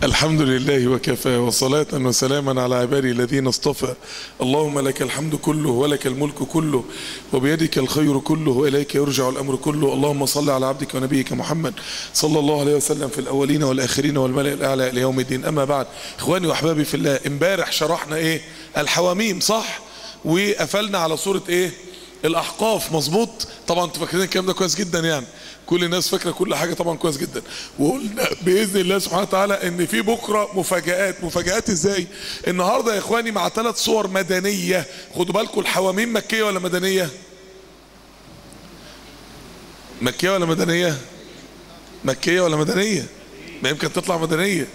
الحمد لله وكفى وصلاة وسلاما على عبادي الذين اصطفى اللهم لك الحمد كله ولك الملك كله وبيدك الخير كله وإليك يرجع الأمر كله اللهم صل على عبدك ونبيك محمد صلى الله عليه وسلم في الأولين والآخرين والملأ الأعلى إلى يوم الدين أما بعد إخواني وأحبابي في الله امبارح شرحنا إيه الحواميم صح وقفلنا على صورة إيه الأحقاف مظبوط طبعا انتوا فاكرين الكلام ده كويس جدا يعني كل الناس فاكره كل حاجه طبعا كويس جدا وقلنا باذن الله سبحانه وتعالى ان في بكره مفاجات مفاجات ازاي النهارده يا اخواني مع ثلاث صور مدنيه خدوا بالكم الحواميم مكيه ولا مدنيه مكيه ولا مدنيه مكيه ولا مدنيه ما يمكن تطلع مدنيه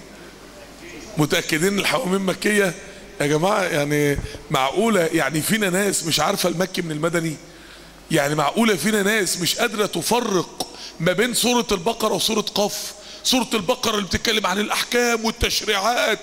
متاكدين الحواميم مكيه يا جماعه يعني معقوله يعني فينا ناس مش عارفه المكي من المدني يعني معقوله فينا ناس مش قادره تفرق ما بين سورة البقرة وسورة قف سورة البقرة اللي بتتكلم عن الأحكام والتشريعات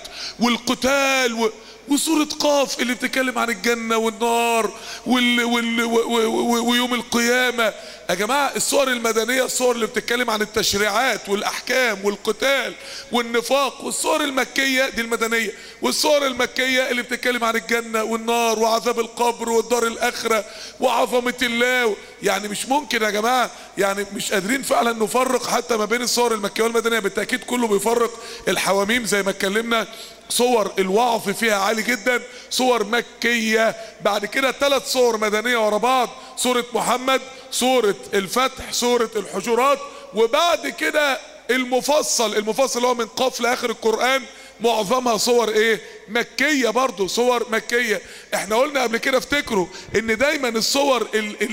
والقتال و... وسورة قاف اللي بتتكلم عن الجنة والنار وال... وال... و... و... ويوم القيامة يا جماعة الصور المدنية الصور اللي بتتكلم عن التشريعات والأحكام والقتال والنفاق والصور المكية دي المدنية والصور المكية اللي بتتكلم عن الجنة والنار وعذاب القبر والدار الآخرة وعظمة الله يعني مش ممكن يا جماعة يعني مش قادرين فعلا نفرق حتى ما بين الصور المكية والمدنية بالتأكيد كله بيفرق الحواميم زي ما اتكلمنا صور الوعظ فيها عالي جدا صور مكية بعد كده ثلاث صور مدنية ورا بعض سورة محمد سورة الفتح سورة الحجرات وبعد كده المفصل المفصل هو من قاف لاخر القرآن معظمها صور ايه مكية برضو صور مكية احنا قلنا قبل كده افتكروا ان دايما الصور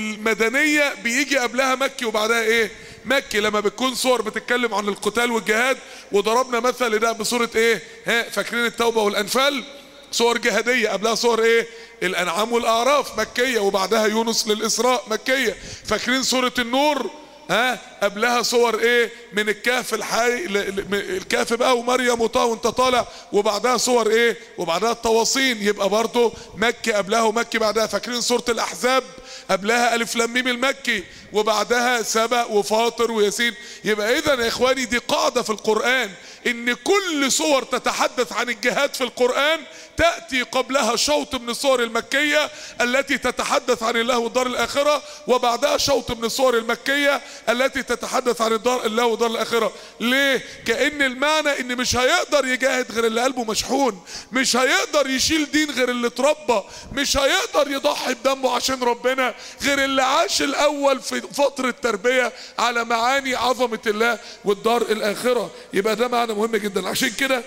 المدنية بيجي قبلها مكي وبعدها ايه مكي لما بتكون صور بتتكلم عن القتال والجهاد وضربنا مثل ده بصورة ايه ها فاكرين التوبة والانفال صور جهادية قبلها صور ايه الانعام والاعراف مكية وبعدها يونس للاسراء مكية فاكرين صورة النور ها قبلها صور ايه من الكهف الحي الكهف بقى ومريم وطه وانت طالع وبعدها صور ايه وبعدها الطواصين يبقى برضه مكي قبلها ومكي بعدها فاكرين سوره الاحزاب قبلها الف لام ميم المكي وبعدها سبأ وفاطر وياسين يبقى اذا يا اخواني دي قاعده في القران ان كل صور تتحدث عن الجهاد في القرآن تأتي قبلها شوط من الصور المكية التي تتحدث عن الله والدار الآخرة وبعدها شوط من الصور المكية التي تتحدث عن الدار الله والدار الآخرة ليه؟ كأن المعنى ان مش هيقدر يجاهد غير اللي قلبه مشحون مش هيقدر يشيل دين غير اللي اتربى مش هيقدر يضحي بدمه عشان ربنا غير اللي عاش الأول في فترة تربية على معاني عظمة الله والدار الآخرة يبقى ده معنى مهم جدا عشان كده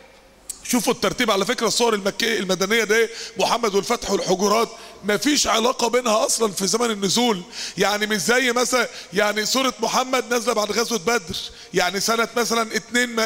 شوفوا الترتيب على فكره الصور المكيه المدنيه ده محمد والفتح والحجرات ما فيش علاقه بينها اصلا في زمن النزول يعني مش زي مثلا يعني سوره محمد نازله بعد غزوه بدر يعني سنه مثلا 2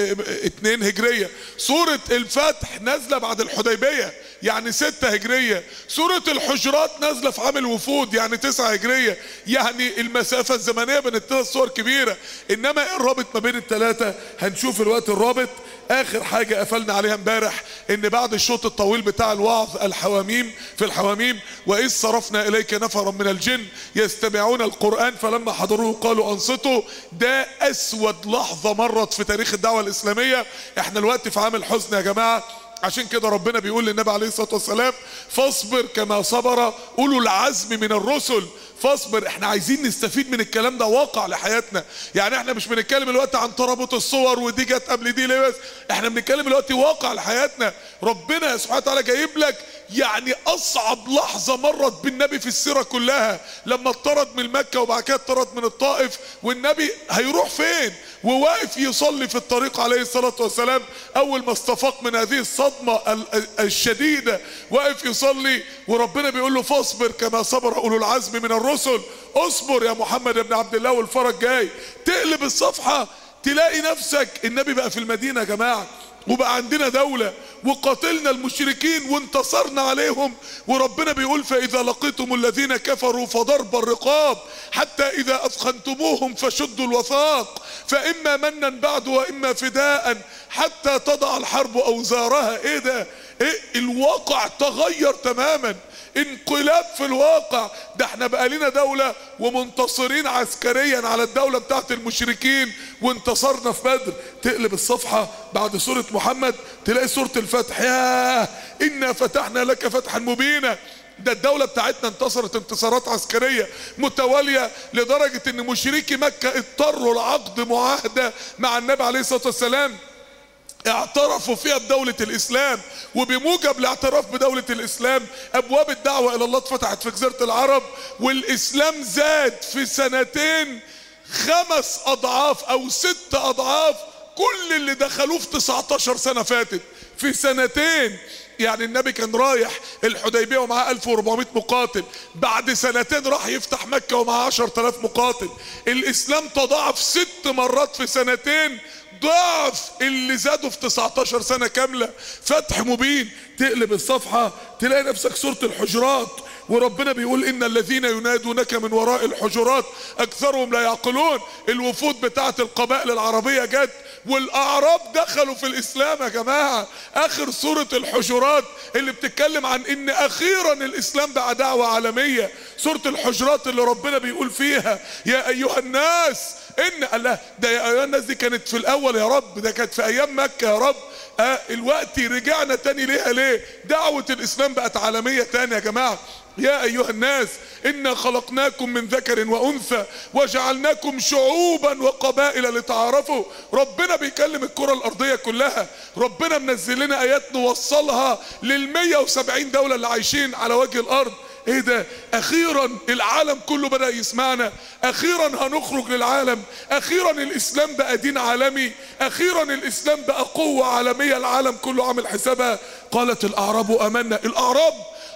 2 هجريه سوره الفتح نازله بعد الحديبيه يعني ستة هجرية سورة الحجرات نازلة في عام الوفود يعني تسعة هجرية يعني المسافة الزمنية بين الثلاث صور كبيرة انما ايه الرابط ما بين الثلاثة هنشوف الوقت الرابط اخر حاجة قفلنا عليها امبارح ان بعد الشوط الطويل بتاع الوعظ الحواميم في الحواميم واذ صرفنا اليك نفرا من الجن يستمعون القرآن فلما حضروه قالوا انصتوا ده اسود لحظة مرت في تاريخ الدعوة الاسلامية احنا الوقت في عام الحزن يا جماعة عشان كده ربنا بيقول للنبي عليه الصلاة والسلام فاصبر كما صبر أولو العزم من الرسل فاصبر احنا عايزين نستفيد من الكلام ده واقع لحياتنا يعني احنا مش بنتكلم الوقت عن ترابط الصور ودي جت قبل دي ليه بس احنا بنتكلم الوقت واقع لحياتنا ربنا سبحانه وتعالى جايب لك يعني اصعب لحظة مرت بالنبي في السيرة كلها لما اطرد من مكة وبعد كده اطرد من الطائف والنبي هيروح فين وواقف يصلي في الطريق عليه الصلاة والسلام اول ما استفاق من هذه الصدمة الشديدة واقف يصلي وربنا بيقول له فاصبر كما صبر اولو العزم من الرسل اصبر يا محمد بن عبد الله والفرج جاي تقلب الصفحة تلاقي نفسك النبي بقى في المدينة يا جماعة وبقى عندنا دولة وقاتلنا المشركين وانتصرنا عليهم وربنا بيقول فإذا لقيتم الذين كفروا فضرب الرقاب حتى إذا أثخنتموهم فشدوا الوثاق فإما منا بعد وإما فداء حتى تضع الحرب أوزارها إيه ده إيه الواقع تغير تماما انقلاب في الواقع ده احنا بقى لنا دولة ومنتصرين عسكريا على الدولة بتاعت المشركين وانتصرنا في بدر تقلب الصفحة بعد سورة محمد تلاقي سورة الفتح ياه إنا فتحنا لك فتحا مبينا ده الدولة بتاعتنا انتصرت انتصارات عسكرية متوالية لدرجة ان مشركي مكة اضطروا لعقد معاهدة مع النبي عليه الصلاة والسلام اعترفوا فيها بدولة الإسلام وبموجب الاعتراف بدولة الإسلام أبواب الدعوة إلى الله اتفتحت في جزيرة العرب والإسلام زاد في سنتين خمس أضعاف أو ست أضعاف كل اللي دخلوه في 19 سنة فاتت في سنتين يعني النبي كان رايح الحديبيه ومعاه 1400 مقاتل بعد سنتين راح يفتح مكه ومعاه 10000 مقاتل الاسلام تضاعف ست مرات في سنتين ضعف اللي زادوا في 19 سنه كامله فتح مبين تقلب الصفحه تلاقي نفسك سوره الحجرات وربنا بيقول ان الذين ينادونك من وراء الحجرات اكثرهم لا يعقلون الوفود بتاعت القبائل العربيه جت والاعراب دخلوا في الاسلام يا جماعه اخر سوره الحجرات اللي بتتكلم عن ان اخيرا الاسلام بقى دعوه عالميه سوره الحجرات اللي ربنا بيقول فيها يا ايها الناس ان الله ده يا ايها الناس دي كانت في الاول يا رب ده كانت في ايام مكه يا رب آه الوقت رجعنا تاني ليها ليه دعوه الاسلام بقت عالميه تاني يا جماعه يا ايها الناس انا خلقناكم من ذكر وانثى وجعلناكم شعوبا وقبائل لتعارفوا ربنا بيكلم الكره الارضيه كلها ربنا منزل لنا ايات نوصلها لل 170 دوله اللي عايشين على وجه الارض ايه ده اخيرا العالم كله بدا يسمعنا اخيرا هنخرج للعالم اخيرا الاسلام بقى دين عالمي اخيرا الاسلام بقى قوه عالميه العالم كله عامل حسابها قالت الاعراب امنا الاعراب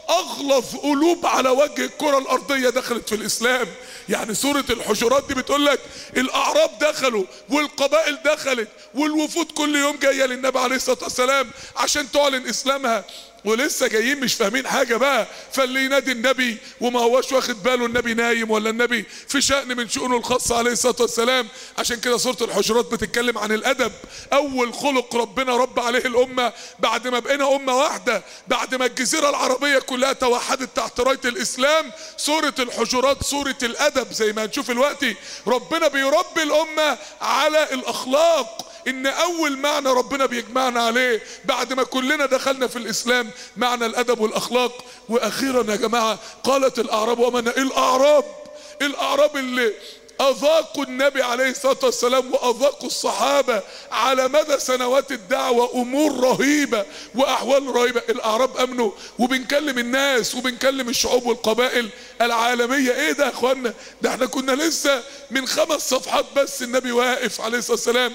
اغلظ قلوب على وجه الكره الارضيه دخلت في الاسلام يعني سوره الحجرات دي بتقول لك الاعراب دخلوا والقبائل دخلت والوفود كل يوم جايه للنبي عليه الصلاه والسلام عشان تعلن اسلامها ولسه جايين مش فاهمين حاجة بقى فاللي ينادي النبي وما هواش واخد باله النبي نايم ولا النبي في شأن من شؤونه الخاصة عليه الصلاة والسلام عشان كده سورة الحجرات بتتكلم عن الأدب أول خلق ربنا رب عليه الأمة بعد ما بقينا أمة واحدة بعد ما الجزيرة العربية كلها توحدت تحت راية الإسلام سورة الحجرات سورة الأدب زي ما هنشوف الوقت ربنا بيربي الأمة على الأخلاق ان اول معنى ربنا بيجمعنا عليه بعد ما كلنا دخلنا في الاسلام معنى الادب والاخلاق واخيرا يا جماعه قالت الاعراب ومن الاعراب الاعراب اللي اذاقوا النبي عليه الصلاه والسلام واذاقوا الصحابه على مدى سنوات الدعوه امور رهيبه واحوال رهيبه الاعراب امنوا وبنكلم الناس وبنكلم الشعوب والقبائل العالميه ايه ده يا اخوانا ده احنا كنا لسه من خمس صفحات بس النبي واقف عليه الصلاه والسلام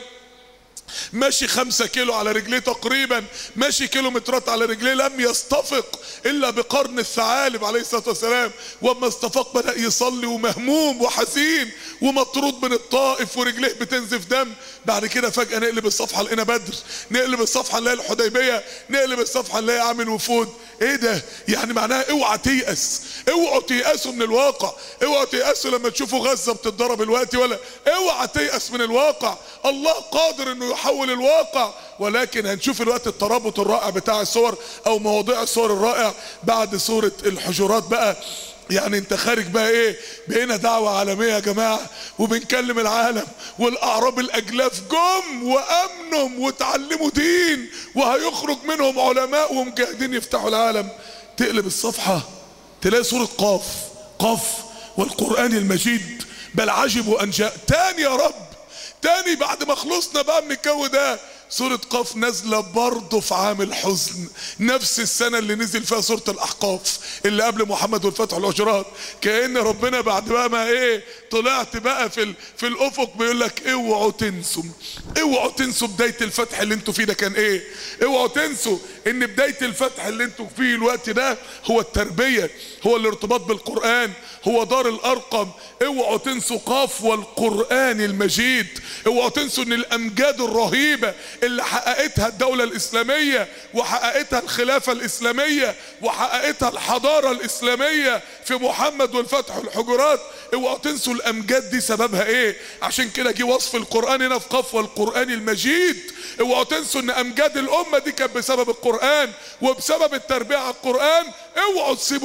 ماشي خمسة كيلو على رجليه تقريبا ماشي كيلومترات على رجليه لم يستفق الا بقرن الثعالب عليه الصلاة والسلام واما استفاق بدأ يصلي ومهموم وحزين ومطرود من الطائف ورجليه بتنزف دم بعد كده فجأة نقلب الصفحة لقينا بدر نقلب الصفحة نلاقي الحديبية نقلب الصفحة نلاقي عامل وفود ايه ده يعني معناها اوعى تيأس اوعوا تيأسوا من الواقع اوعوا تيأسوا لما تشوفوا غزة بتتضرب الوقت ولا اوعى تيأس من الواقع الله قادر انه يحول الواقع ولكن هنشوف الوقت الترابط الرائع بتاع الصور او مواضيع الصور الرائع بعد سورة الحجرات بقى يعني انت خارج بقى ايه بقينا دعوة عالمية يا جماعة وبنكلم العالم والاعراب الاجلاف جم وامنهم وتعلموا دين وهيخرج منهم علماء ومجاهدين يفتحوا العالم تقلب الصفحة تلاقي سورة قاف قاف والقرآن المجيد بل عجبوا ان جاء تاني يا رب تاني بعد ما خلصنا بقى من الجو ده سورة قاف نازلة برضه في عام الحزن نفس السنة اللي نزل فيها سورة الأحقاف اللي قبل محمد والفتح الحجرات كأن ربنا بعد بقى ما إيه طلعت بقى في ال... في الأفق بيقول لك اوعوا تنسوا اوعوا تنسوا بداية الفتح اللي انتوا فيه ده كان إيه اوعوا تنسوا إن بداية الفتح اللي انتوا فيه الوقت ده هو التربية هو الارتباط بالقرآن هو دار الأرقم اوعوا تنسوا قاف والقرآن المجيد اوعوا تنسوا ان الامجاد الرهيبة اللي حققتها الدولة الاسلامية وحققتها الخلافة الاسلامية وحققتها الحضارة الاسلامية في محمد والفتح والحجرات اوعوا تنسوا الامجاد دي سببها ايه عشان كده جه وصف القرآن هنا في قاف والقرآن المجيد اوعوا تنسوا ان امجاد الامة دي كانت بسبب القرآن وبسبب التربية على القرآن اوعوا تسيبوا التربية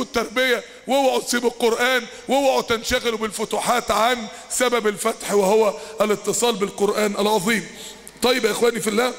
الاسلاميه واوعوا تسيبوا القران واوعوا تنشغلوا بالفتوحات عن سبب الفتح وهو الاتصال بالقران العظيم طيب يا اخواني في الله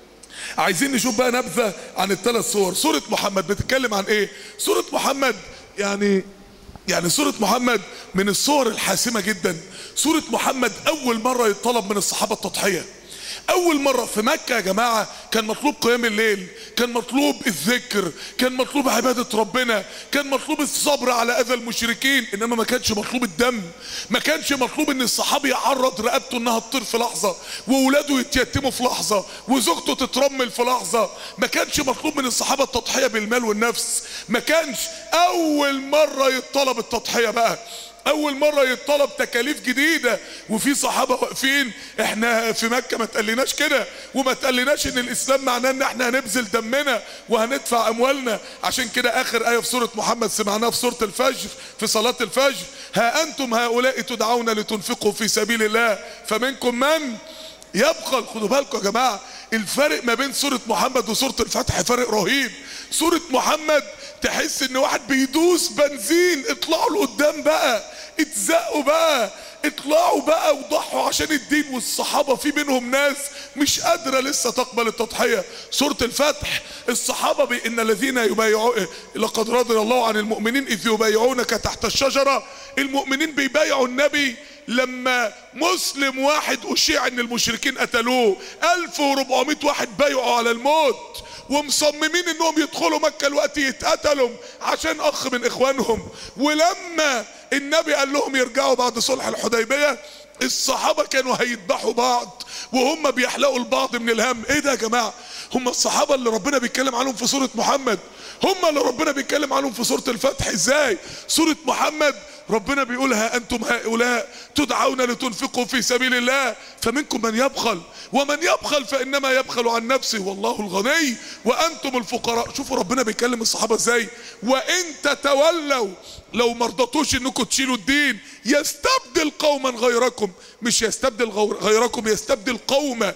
عايزين نشوف بقى نبذه عن الثلاث صور سوره محمد بتتكلم عن ايه سوره محمد يعني يعني سورة محمد من الصور الحاسمة جدا سورة محمد أول مرة يطلب من الصحابة التضحية أول مرة في مكة يا جماعة كان مطلوب قيام الليل كان مطلوب الذكر كان مطلوب عبادة ربنا كان مطلوب الصبر على أذى المشركين إنما ما كانش مطلوب الدم ما كانش مطلوب إن الصحابي يعرض رقبته إنها تطير في لحظة وولاده يتيتموا في لحظة وزوجته تترمل في لحظة ما كانش مطلوب من الصحابة التضحية بالمال والنفس ما كانش أول مرة يطلب التضحية بقى اول مره يطلب تكاليف جديده وفي صحابه واقفين احنا في مكه ما تقلناش كده وما تقلناش ان الاسلام معناه ان احنا هنبذل دمنا وهندفع اموالنا عشان كده اخر ايه في سوره محمد سمعناها في سوره الفجر في صلاه الفجر ها انتم هؤلاء تدعون لتنفقوا في سبيل الله فمنكم من يبخل خدوا بالكم يا جماعه الفرق ما بين سوره محمد وسوره الفتح فرق رهيب سوره محمد تحس ان واحد بيدوس بنزين اطلعوا لقدام بقى اتزقوا بقى اطلعوا بقى وضحوا عشان الدين والصحابه في منهم ناس مش قادره لسه تقبل التضحيه سوره الفتح الصحابه بي ان الذين يبايعون لقد رضي الله عن المؤمنين اذ يبايعونك تحت الشجره المؤمنين بيبايعوا النبي لما مسلم واحد اشيع ان المشركين قتلوه 1400 واحد بايعوا على الموت ومصممين انهم يدخلوا مكة الوقت يتقتلوا عشان اخ من اخوانهم ولما النبي قال لهم يرجعوا بعد صلح الحديبية الصحابة كانوا هيذبحوا بعض وهم بيحلقوا البعض من الهم ايه ده يا جماعة هم الصحابة اللي ربنا بيتكلم عنهم في سورة محمد هم اللي ربنا بيتكلم عنهم في سورة الفتح ازاي سورة محمد ربنا بيقولها انتم هؤلاء تدعون لتنفقوا في سبيل الله فمنكم من يبخل ومن يبخل فانما يبخل عن نفسه والله الغني وانتم الفقراء شوفوا ربنا بيكلم الصحابه ازاي وان تتولوا لو ما رضتوش انكم تشيلوا الدين يستبدل قوما غيركم مش يستبدل غيركم يستبدل قوما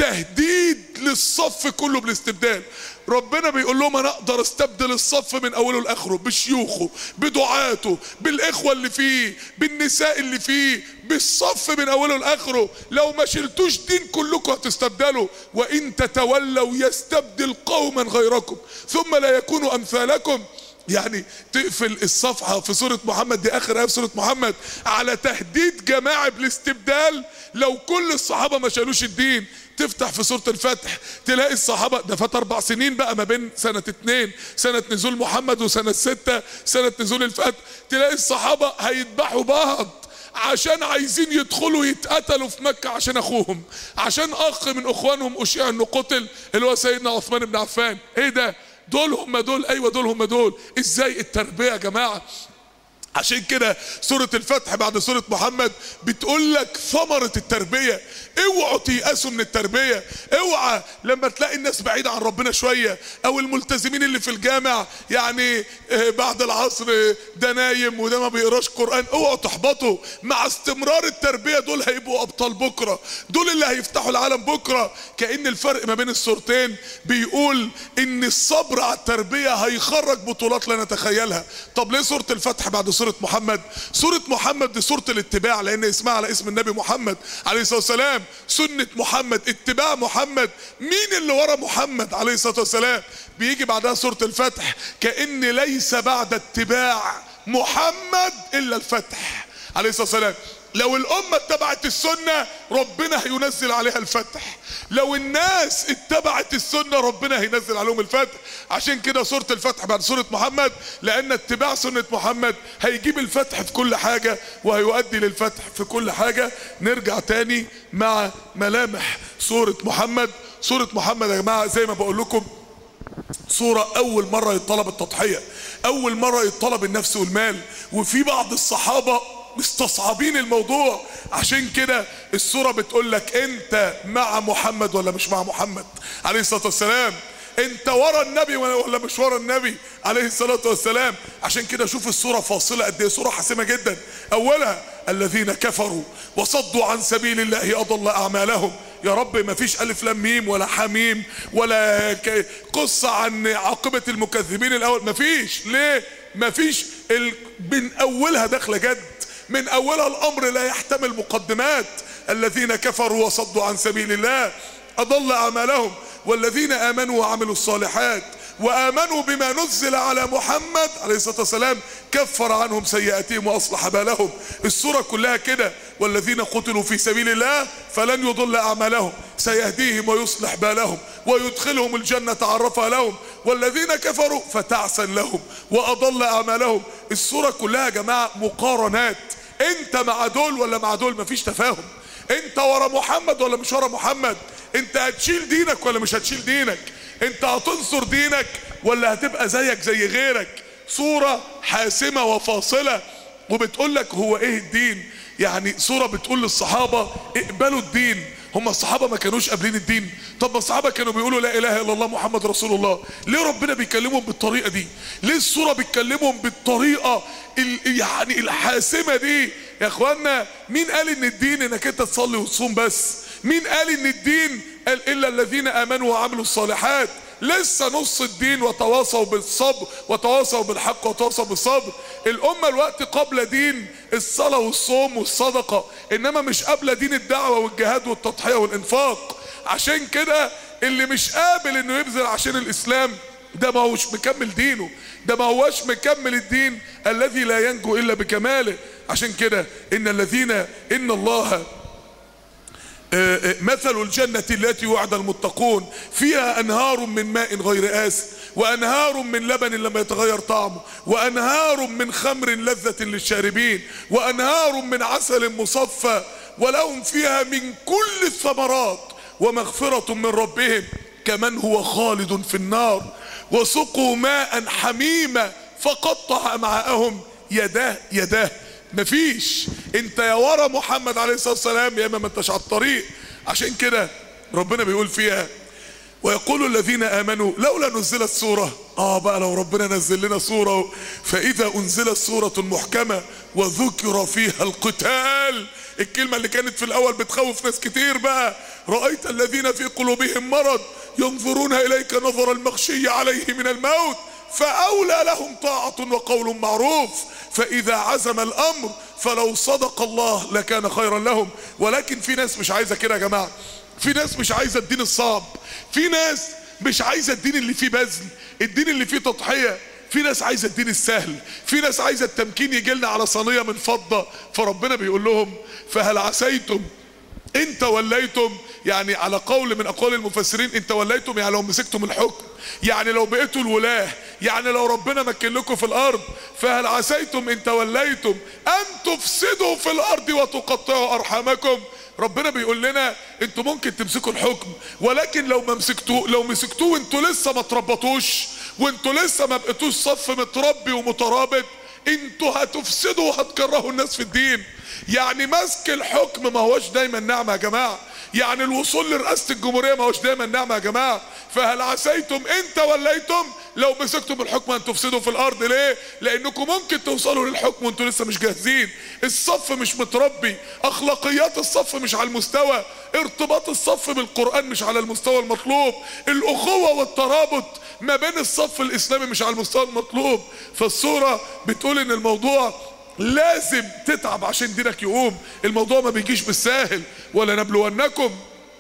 تهديد للصف كله بالاستبدال ربنا بيقول لهم انا اقدر استبدل الصف من اوله لاخره بشيوخه بدعاته بالاخوه اللي فيه بالنساء اللي فيه بالصف من اوله لاخره لو ما شلتوش دين كلكم هتستبدلوا وان تتولوا يستبدل قوما غيركم ثم لا يكونوا امثالكم يعني تقفل الصفحة في سورة محمد دي آخر آية في سورة محمد على تهديد جماعي بالاستبدال لو كل الصحابة ما شالوش الدين تفتح في سورة الفتح تلاقي الصحابة ده فات أربع سنين بقى ما بين سنة اتنين سنة نزول محمد وسنة ستة سنة نزول الفتح تلاقي الصحابة هيذبحوا بعض عشان عايزين يدخلوا يتقتلوا في مكة عشان اخوهم عشان اخ من اخوانهم اشيع انه قتل اللي هو سيدنا عثمان بن عفان ايه ده دول هم دول ايوه دول هم دول ازاي التربيه يا جماعه عشان كده سورة الفتح بعد سورة محمد بتقول لك ثمرة التربية اوعوا تيأسوا من التربية اوعى لما تلاقي الناس بعيدة عن ربنا شوية او الملتزمين اللي في الجامع يعني بعد العصر ده نايم وده ما بيقراش قرآن اوعوا تحبطوا مع استمرار التربية دول هيبقوا ابطال بكرة دول اللي هيفتحوا العالم بكرة كأن الفرق ما بين الصورتين بيقول ان الصبر على التربية هيخرج بطولات لا نتخيلها طب ليه سورة الفتح بعد سورة سورة محمد سورة محمد دي سورة الاتباع لأن اسمها على اسم النبي محمد عليه الصلاة والسلام سنة محمد اتباع محمد مين اللي ورا محمد عليه الصلاة والسلام بيجي بعدها سورة الفتح كأن ليس بعد اتباع محمد إلا الفتح عليه الصلاة والسلام لو الأمة اتبعت السنة ربنا هينزل عليها الفتح لو الناس اتبعت السنة ربنا هينزل عليهم الفتح عشان كده سورة الفتح بعد سورة محمد لأن اتباع سنة محمد هيجيب الفتح في كل حاجة وهيؤدي للفتح في كل حاجة نرجع تاني مع ملامح سورة محمد سورة محمد يا جماعة زي ما بقول لكم صورة أول مرة يطلب التضحية أول مرة يطلب النفس والمال وفي بعض الصحابة مستصعبين الموضوع عشان كده الصورة بتقول لك انت مع محمد ولا مش مع محمد عليه الصلاة والسلام انت ورا النبي ولا مش ورا النبي عليه الصلاة والسلام عشان كده شوف الصورة فاصلة قد ايه صورة حاسمة جدا اولها الذين كفروا وصدوا عن سبيل الله اضل اعمالهم يا رب ما فيش الف لام ميم ولا حميم ولا قصة عن عاقبة المكذبين الاول ما فيش ليه ما فيش ال- من اولها داخله جد من اولها الامر لا يحتمل مقدمات الذين كفروا وصدوا عن سبيل الله اضل اعمالهم والذين امنوا وعملوا الصالحات وامنوا بما نزل على محمد عليه الصلاه والسلام كفر عنهم سيئاتهم واصلح بالهم السوره كلها كده والذين قتلوا في سبيل الله فلن يضل اعمالهم سيهديهم ويصلح بالهم ويدخلهم الجنه عرفها لهم والذين كفروا فتعسا لهم واضل اعمالهم السوره كلها يا جماعه مقارنات انت مع دول ولا مع دول مفيش تفاهم انت ورا محمد ولا مش ورا محمد انت هتشيل دينك ولا مش هتشيل دينك انت هتنصر دينك ولا هتبقى زيك زي غيرك صورة حاسمة وفاصلة وبتقول لك هو ايه الدين يعني صورة بتقول للصحابة اقبلوا الدين هم الصحابة ما كانوش قابلين الدين طب ما الصحابة كانوا بيقولوا لا اله الا الله محمد رسول الله ليه ربنا بيكلمهم بالطريقة دي ليه الصورة بتكلمهم بالطريقة ال- يعني الحاسمة دي يا اخوانا مين قال ان الدين انك انت تصلي وتصوم بس مين قال ان الدين قال الا الذين امنوا وعملوا الصالحات لسه نص الدين وتواصوا بالصبر وتواصوا بالحق وتواصوا بالصبر الامه الوقت قبل دين الصلاه والصوم والصدقه انما مش قبل دين الدعوه والجهاد والتضحيه والانفاق عشان كده اللي مش قابل انه يبذل عشان الاسلام ده ما هوش مكمل دينه ده ما هوش مكمل الدين الذي لا ينجو الا بكماله عشان كده ان الذين ان الله مثل الجنة التي وعد المتقون فيها أنهار من ماء غير آس وأنهار من لبن لم يتغير طعمه وأنهار من خمر لذة للشاربين وأنهار من عسل مصفى ولهم فيها من كل الثمرات ومغفرة من ربهم كمن هو خالد في النار وسقوا ماء حميما فقطع أمعاءهم يداه يداه مفيش انت يا ورا محمد عليه الصلاه والسلام يا اما ما انتش على الطريق عشان كده ربنا بيقول فيها ويقول الذين امنوا لولا نزلت سوره اه بقى لو ربنا نزل لنا سوره فاذا انزلت سوره محكمه وذكر فيها القتال الكلمه اللي كانت في الاول بتخوف ناس كتير بقى رايت الذين في قلوبهم مرض ينظرون اليك نظر المغشي عليه من الموت فأولى لهم طاعة وقول معروف فإذا عزم الأمر فلو صدق الله لكان خيرا لهم ولكن في ناس مش عايزة كده يا جماعة في ناس مش عايزة الدين الصعب في ناس مش عايزة الدين اللي فيه بذل الدين اللي فيه تضحية في ناس عايزة الدين السهل في ناس عايزة التمكين يجي لنا على صينية من فضة فربنا بيقول لهم فهل عسيتم ان توليتم يعني على قول من اقوال المفسرين ان توليتم يعني لو مسكتم الحكم يعني لو بقيتوا الولاه يعني لو ربنا مكن لكم في الارض فهل عسيتم ان توليتم ان تفسدوا في الارض وتقطعوا ارحامكم ربنا بيقول لنا انتوا ممكن تمسكوا الحكم ولكن لو ما مسكتوه لو مسكتوه وانتوا لسه ما تربطوش وانتوا لسه ما بقيتوش صف متربي ومترابط انتوا هتفسدوا وهتكرهوا الناس في الدين يعني مسك الحكم ما هوش دايما نعمة يا جماعة يعني الوصول لرئاسة الجمهورية ما هوش دايما نعمة يا جماعة فهل عسيتم ان توليتم لو مسكتم الحكم ان تفسدوا في الارض ليه لانكم ممكن توصلوا للحكم وانتوا لسه مش جاهزين الصف مش متربي اخلاقيات الصف مش على المستوى ارتباط الصف بالقرآن مش على المستوى المطلوب الاخوة والترابط ما بين الصف الاسلامي مش على المستوى المطلوب فالصورة بتقول ان الموضوع لازم تتعب عشان دينك يقوم الموضوع ما بيجيش بالساهل ولا نبلونكم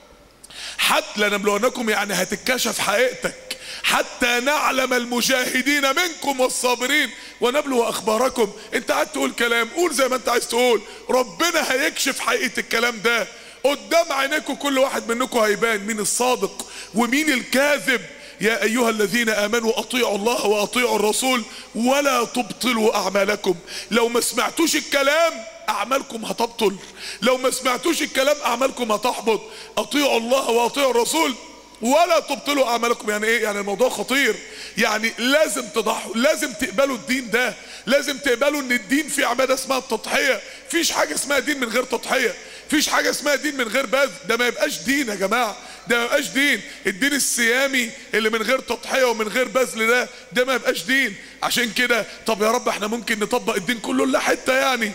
حتى لنبلونكم يعني هتتكشف حقيقتك حتى نعلم المجاهدين منكم والصابرين ونبلو اخباركم انت قاعد تقول كلام قول زي ما انت عايز تقول ربنا هيكشف حقيقة الكلام ده قدام عينيكم كل واحد منكم هيبان مين الصادق ومين الكاذب يا ايها الذين امنوا اطيعوا الله واطيعوا الرسول ولا تبطلوا اعمالكم لو ما سمعتوش الكلام اعمالكم هتبطل لو ما سمعتوش الكلام اعمالكم هتحبط اطيعوا الله واطيعوا الرسول ولا تبطلوا اعمالكم يعني ايه يعني الموضوع خطير يعني لازم تضحوا لازم تقبلوا الدين ده لازم تقبلوا ان الدين في عباده اسمها التضحيه فيش حاجه اسمها دين من غير تضحيه فيش حاجه اسمها دين من غير بذل ده ما يبقاش دين يا جماعه ده ما يبقاش دين الدين السيامي اللي من غير تضحيه ومن غير بذل ده ده ما يبقاش دين عشان كده طب يا رب احنا ممكن نطبق الدين كله لا حته يعني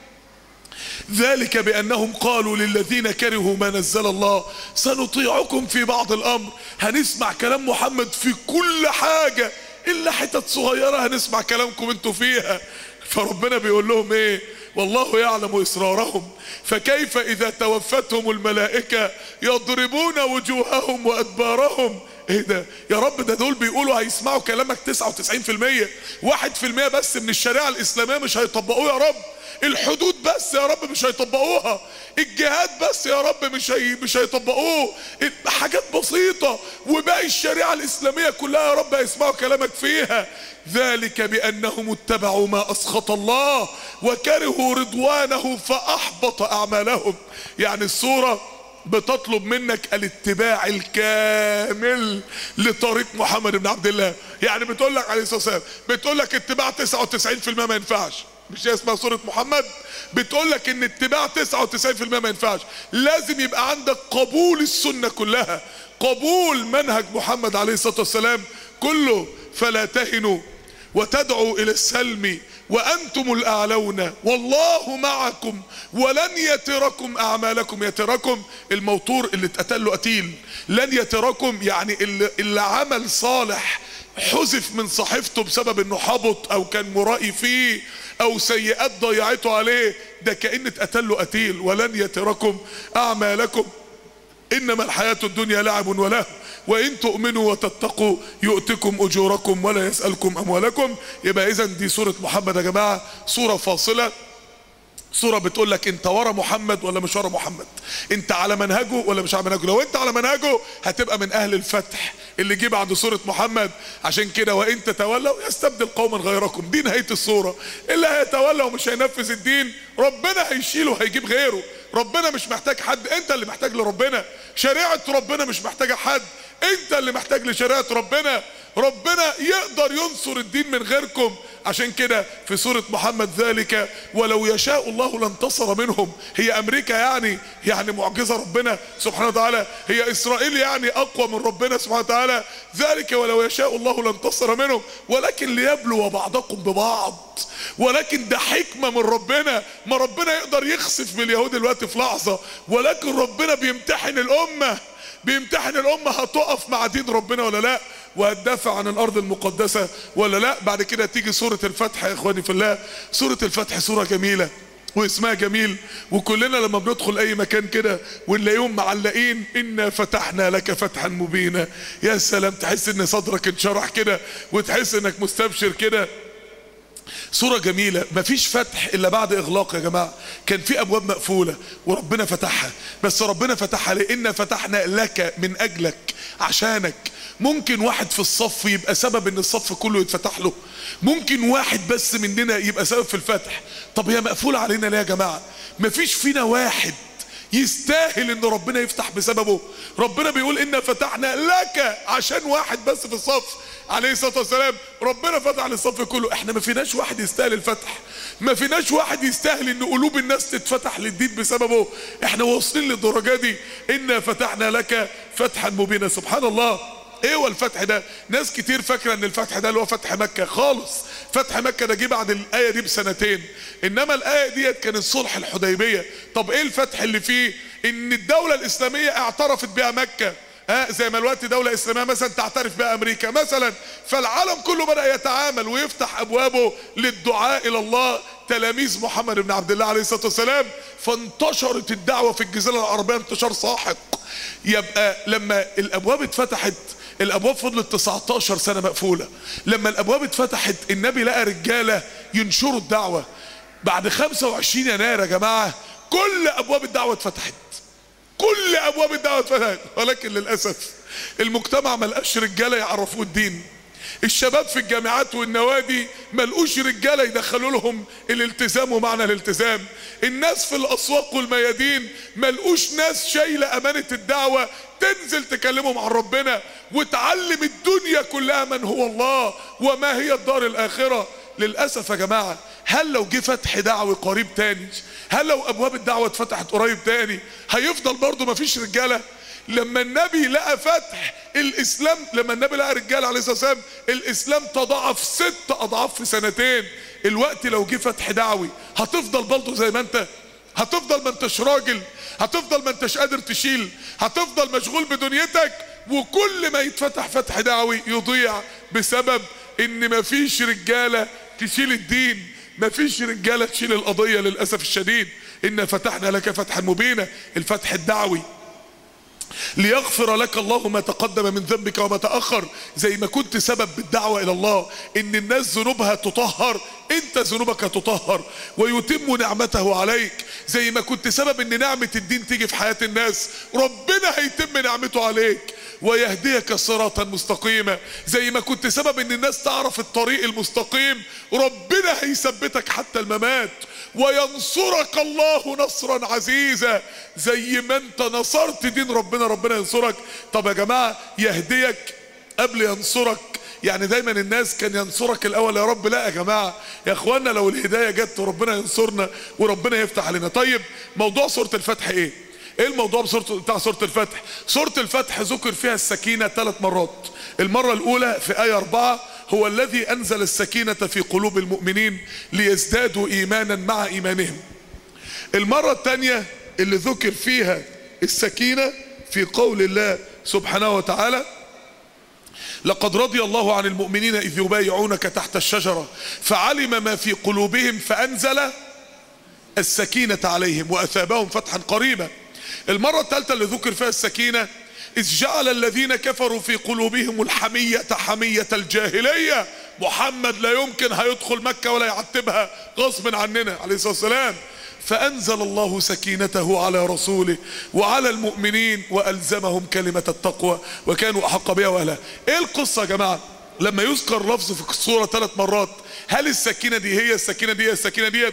ذلك بانهم قالوا للذين كرهوا ما نزل الله سنطيعكم في بعض الامر هنسمع كلام محمد في كل حاجه الا حتت صغيره هنسمع كلامكم انتوا فيها فربنا بيقول لهم ايه والله يعلم اسرارهم فكيف اذا توفتهم الملائكه يضربون وجوههم وادبارهم ايه ده يا رب ده دول بيقولوا هيسمعوا كلامك 99% 1% بس من الشريعه الاسلاميه مش هيطبقوه يا رب الحدود بس يا رب مش هيطبقوها الجهاد بس يا رب مش هي مش هيطبقوه حاجات بسيطة وباقي الشريعة الإسلامية كلها يا رب هيسمعوا كلامك فيها ذلك بأنهم اتبعوا ما أسخط الله وكرهوا رضوانه فأحبط أعمالهم يعني السورة بتطلب منك الاتباع الكامل لطريق محمد بن عبد الله يعني بتقول لك عليه الصلاه والسلام بتقول لك اتباع 99% ما ينفعش مش هي اسمها سورة محمد بتقول لك ان اتباع 99% ما ينفعش لازم يبقى عندك قبول السنة كلها قبول منهج محمد عليه الصلاة والسلام كله فلا تهنوا وتدعوا الى السلم وانتم الاعلون والله معكم ولن يتركم اعمالكم يتركم الموتور اللي اتقتل له قتيل لن يتركم يعني اللي, اللي عمل صالح حذف من صحيفته بسبب انه حبط او كان مرائي فيه او سيئات ضيعته عليه ده كأن اتقتل له قتيل ولن يتركم اعمالكم انما الحياة الدنيا لعب وله وان تؤمنوا وتتقوا يؤتكم اجوركم ولا يسألكم اموالكم يبقى اذا دي سورة محمد يا جماعة سورة فاصلة سورة بتقول لك انت ورا محمد ولا مش ورا محمد انت على منهجه ولا مش على منهجه لو انت على منهجه هتبقى من اهل الفتح اللي جه بعد سورة محمد عشان كده وان تتولوا يستبدل قوما غيركم دي نهاية السورة اللي هيتولى ومش هينفذ الدين ربنا هيشيله هيجيب غيره ربنا مش محتاج حد انت اللي محتاج لربنا شريعة ربنا مش محتاجة حد انت اللي محتاج لشريعة ربنا ربنا يقدر ينصر الدين من غيركم عشان كده في سورة محمد ذلك ولو يشاء الله لانتصر منهم هي امريكا يعني يعني معجزة ربنا سبحانه وتعالى هي اسرائيل يعني اقوى من ربنا سبحانه وتعالى ذلك ولو يشاء الله لانتصر منهم ولكن ليبلو بعضكم ببعض ولكن ده حكمة من ربنا ما ربنا يقدر يخسف باليهود الوقت في لحظة ولكن ربنا بيمتحن الامة بيمتحن الامة هتقف مع دين ربنا ولا لا وهتدافع عن الارض المقدسة ولا لا بعد كده تيجي سورة الفتح يا اخواني في الله سورة الفتح سورة جميلة واسمها جميل وكلنا لما بندخل اي مكان كده ونلاقيهم معلقين انا فتحنا لك فتحا مبينا يا سلام تحس ان صدرك انشرح كده وتحس انك مستبشر كده صورة جميلة مفيش فتح الا بعد اغلاق يا جماعة كان في ابواب مقفولة وربنا فتحها بس ربنا فتحها لان فتحنا لك من اجلك عشانك ممكن واحد في الصف يبقى سبب ان الصف كله يتفتح له ممكن واحد بس مننا يبقى سبب في الفتح طب هي مقفولة علينا ليه يا جماعة مفيش فينا واحد يستاهل ان ربنا يفتح بسببه ربنا بيقول ان فتحنا لك عشان واحد بس في الصف عليه الصلاه والسلام ربنا فتح للصف كله احنا ما فيناش واحد يستاهل الفتح ما فيناش واحد يستاهل ان قلوب الناس تتفتح للدين بسببه احنا واصلين للدرجه دي ان فتحنا لك فتحا مبينا سبحان الله ايه هو الفتح ده ناس كتير فاكره ان الفتح ده اللي هو فتح مكه خالص فتح مكه ده جه بعد الايه دي بسنتين انما الايه ديت كانت صلح الحديبيه طب ايه الفتح اللي فيه ان الدوله الاسلاميه اعترفت بها مكه ها زي ما الوقت دولة إسلامية مثلا تعترف بها أمريكا مثلا فالعالم كله بدأ يتعامل ويفتح أبوابه للدعاء إلى الله تلاميذ محمد بن عبد الله عليه الصلاة والسلام فانتشرت الدعوة في الجزيرة العربية انتشار ساحق يبقى لما الأبواب اتفتحت الابواب فضلت 19 سنه مقفوله لما الابواب اتفتحت النبي لقى رجاله ينشروا الدعوه بعد 25 يناير يا جماعه كل ابواب الدعوه اتفتحت كل ابواب الدعوه اتفتحت ولكن للاسف المجتمع ما لقاش رجاله يعرفوه الدين الشباب في الجامعات والنوادي ما لقوش رجاله يدخلوا لهم الالتزام ومعنى الالتزام الناس في الاسواق والميادين ما لقوش ناس شايله امانه الدعوه تنزل تكلمهم عن ربنا وتعلم الدنيا كلها من هو الله وما هي الدار الاخره للاسف يا جماعه هل لو جه فتح دعوي قريب تاني هل لو ابواب الدعوه اتفتحت قريب تاني هيفضل برضه مفيش رجاله لما النبي لقى فتح الاسلام لما النبي لقى رجال عليه الصلاه والسلام الاسلام تضاعف ست اضعاف في سنتين الوقت لو جه فتح دعوي هتفضل برضه زي ما انت هتفضل ما انتش راجل هتفضل ما انتش قادر تشيل هتفضل مشغول بدنيتك وكل ما يتفتح فتح دعوي يضيع بسبب ان مفيش رجالة تشيل الدين مفيش رجالة تشيل القضية للأسف الشديد إن فتحنا لك فتحا مبينا الفتح الدعوي ليغفر لك الله ما تقدم من ذنبك وما تأخر زي ما كنت سبب بالدعوة إلى الله إن الناس ذنوبها تطهر أنت ذنوبك تطهر ويتم نعمته عليك زي ما كنت سبب إن نعمة الدين تيجي في حياة الناس ربنا هيتم نعمته عليك ويهديك صراطا مستقيما زي ما كنت سبب ان الناس تعرف الطريق المستقيم ربنا هيثبتك حتى الممات وينصرك الله نصرا عزيزا زي ما انت نصرت دين ربنا ربنا ينصرك طب يا جماعة يهديك قبل ينصرك يعني دايما الناس كان ينصرك الاول يا رب لا يا جماعة يا اخوانا لو الهداية جت وربنا ينصرنا وربنا يفتح علينا طيب موضوع سورة الفتح ايه ايه الموضوع بسورة بتاع سورة الفتح سورة الفتح ذكر فيها السكينة ثلاث مرات المرة الاولى في آية اربعة هو الذي انزل السكينة في قلوب المؤمنين ليزدادوا ايمانا مع ايمانهم المرة الثانية اللي ذكر فيها السكينة في قول الله سبحانه وتعالى لقد رضي الله عن المؤمنين إذ يبايعونك تحت الشجرة فعلم ما في قلوبهم فأنزل السكينة عليهم وأثابهم فتحا قريبا المرة الثالثة اللي ذكر فيها السكينة إذ جعل الذين كفروا في قلوبهم الحمية حمية الجاهلية محمد لا يمكن هيدخل مكة ولا يعتبها غصب عننا عليه الصلاة والسلام فأنزل الله سكينته على رسوله وعلى المؤمنين وألزمهم كلمة التقوى وكانوا أحق بها وأهلها إيه القصة يا جماعة لما يذكر لفظ في الصورة ثلاث مرات هل السكينة دي هي السكينة دي هي السكينة دي